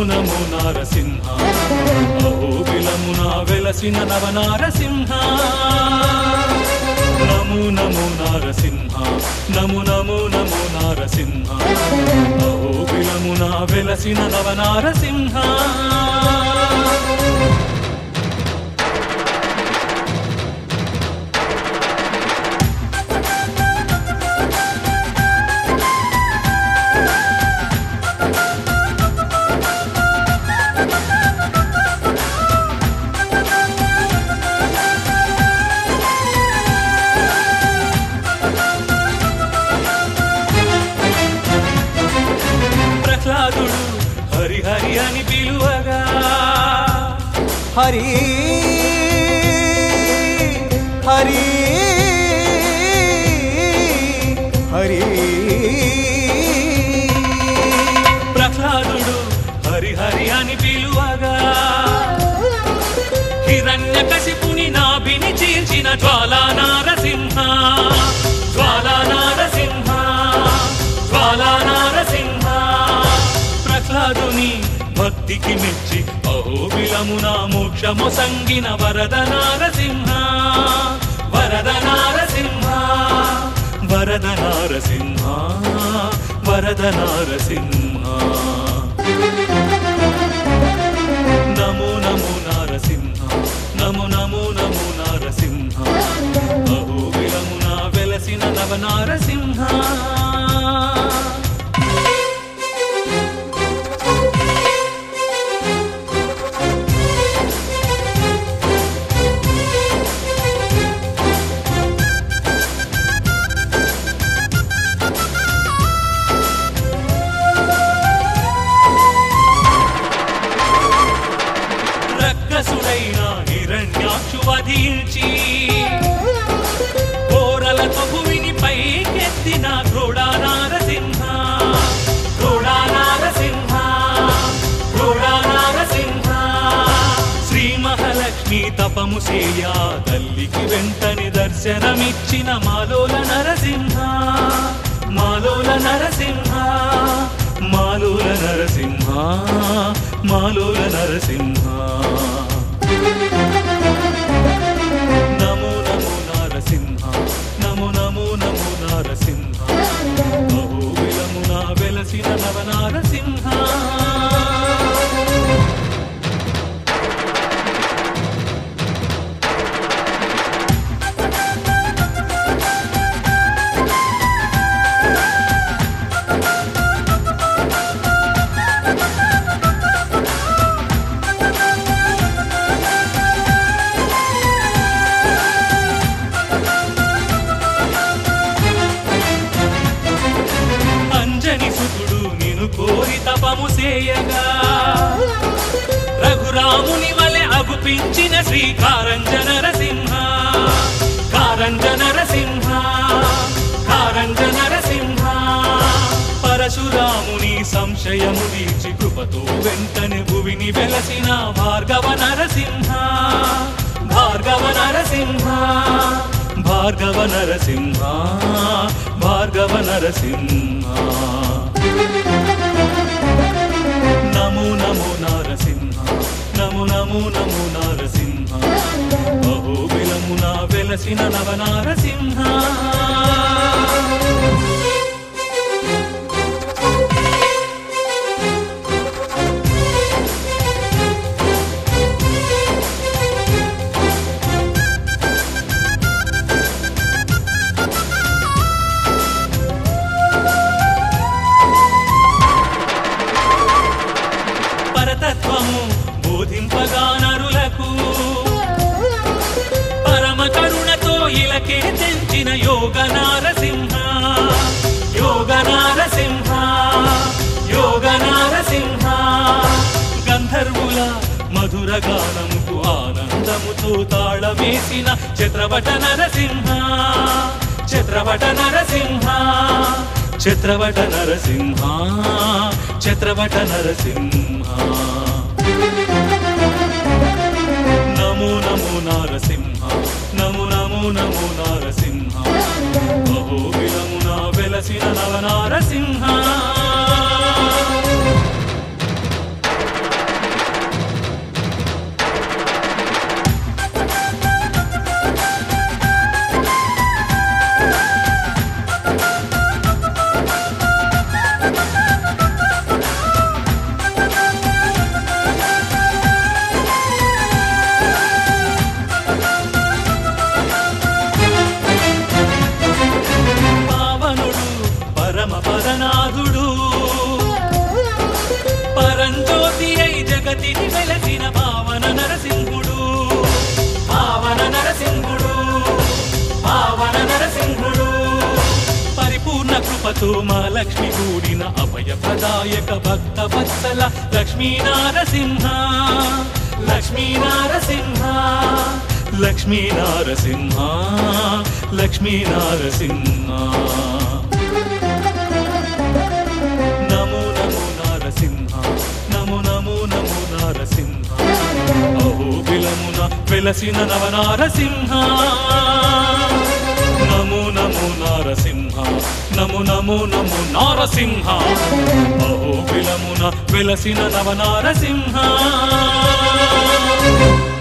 నమో నారసింహ అహోబిలమున వెలసిన నవ నారసింహ నమో నమో నారసింహ నమో నమో నమో నారసింహ అహోబిలమున వెలసిన నవ నారసింహ ప్రహ్లాదుడు హరి హరి అని పిలువగా హరి హరి హరి ప్రహ్లాదుడు హరి హరి అని పిలువగా హిరణ్య కశిపుని నాభిని చీల్చిన జ్వాలా నారసింహ జ్వాలా నారసింహ జ్వాలా నారసింహ ప్రహ్లాదుని భక్తికి మెచ్చి అహోబిలమున మోక్షము సంగిన వరద నారసింహ వరద నారసింహ వరద నారసింహ వరద నారసింహ నమో నమో నారసింహ నమో నమో నమో నారసింహ అహోబిలమున వెలసిన నవ నారసింహ రక్కసుడైన హిరణ్యాక్షు వధించి కోరలతో భూమిని పైకెత్తిన ఘోడా నారసింహ ఘోడా నారసింహ ఘోడా నారసింహ శ్రీ మహాలక్ష్మి తపము సేయ తల్లికి వెంటనే దర్శనమిచ్చిన మాలోల నరసింహ మాలోల నరసింహ మాలోల నరసింహ మాలోల నరసింహ నమో నమో నారసింహ నమో నమో నమో నారసింహ బహువిలమున వెలసిన నవ నారసింహ అంజని సుతుడు నిను కోరి తపము సేయగా రఘురాముని వలె అగుపించిన శ్రీ కారంజన నరసింహ కారంజన నరసింహ కారంజన నరసింహ పరశురాముని సంశయము తీర్చి కృపతో వెంటనే భువిని వెలసిన భార్గవ నరసింహ భార్గవ నరసింహ భార్గవ నరసింహ భార్గవ నరసింహ నమో నమో నారసింహ నమో నమో నమో నారసింహ బహువిలమున వెలసిన నవ నారసింహ పరతత్వము బోధింపగా నరులకు పరమ కరుణతో ఇలకే తెంచిన యోగ నారసింహ యోగ నారసింహ యోగ నారసింహ గంధర్వుల మధుర గానముకు ఆనందముతో తాళమేసిన చత్రవట నరసింహ చత్రవట నరసింహ చత్రవట నరసింహ చత్రవట నరసింహ నమో నమో నారసింహ నమో నమో నమో నారసింహ బహో విలమున వెలసిన నవ నారసింహ జగతిని వెలసిన పావన నరసింహుడు పావన నరసింహుడు పావన నరసింహుడు పరిపూర్ణ కృపతో మా లక్ష్మి కూడిన అభయ ప్రదాయక భక్త వత్సల లక్ష్మీ నారసింహ లక్ష్మీ నారసింహ లక్ష్మీ నారసింహ లక్ష్మీ నారసింహ నమో నమో నారసింహ నమో నమో నమో నారసింహ అహో విలమున వెలసిన నవనారసింహ నమో నమో నారసింహ నమో నమో నమో నారసింహ అహో విలమున వెలసిన నవనారసింహ